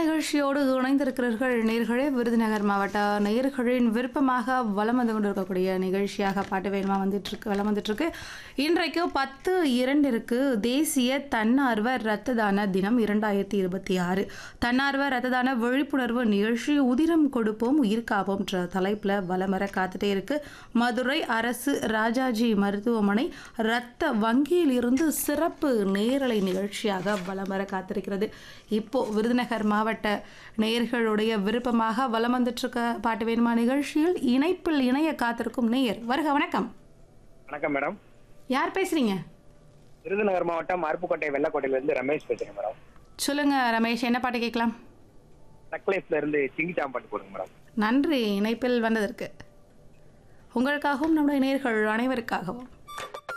நிகழ்ச்சியோடு இணைந்திருக்கிறீர்கள் நேர்களே விருதுநகர் மாவட்ட நேயர்களின் விருப்பமாக வலம் வந்து கொண்டிருக்கக்கூடிய நிகழ்ச்சியாக பாட்டு வேணுமா வந்துட்டு இருக்கு வலம் வந்துட்டு இருக்கு இன்றைக்கு பத்து இரண்டிற்கு தேசிய தன்னார்வ இரத்த தான தினம் இரண்டாயிரத்தி இருபத்தி ஆறு தன்னார்வ இரத்த தான விழிப்புணர்வு நிகழ்ச்சி உதிரம் கொடுப்போம் உயிர் காப்போம்ன்ற தலைப்பில் வலம் வர காத்துட்டே இருக்கு மதுரை அரசு ராஜாஜி மருத்துவமனை இரத்த வங்கியில் இருந்து சிறப்பு நேரலை நிகழ்ச்சியாக வலம் வர காத்திருக்கிறது இப்போ விருதுநகர் மாவட்ட நேயர்களுடைய விருப்பமாக வலம் வந்துட்டு இருக்க பாட்டு வேணுமா நிகழ்ச்சியில் இணைப்பில் இணைய காத்திருக்கும் நேயர் வருக வணக்கம் வணக்கம் மேடம் யார் பேசுறீங்க விருதுநகர் மாவட்டம் அருப்புக்கோட்டை வெள்ளக்கோட்டையில இருந்து ரமேஷ் பேசுறேன் மேடம் சொல்லுங்க ரமேஷ் என்ன பாட்டு கேட்கலாம் நக்லேஸ்ல இருந்து சிங்கிச்சாம் பாட்டு போடுங்க மேடம் நன்றி இணைப்பில் வந்ததற்கு உங்களுக்காகவும் நம்முடைய நேயர்கள் அனைவருக்காகவும்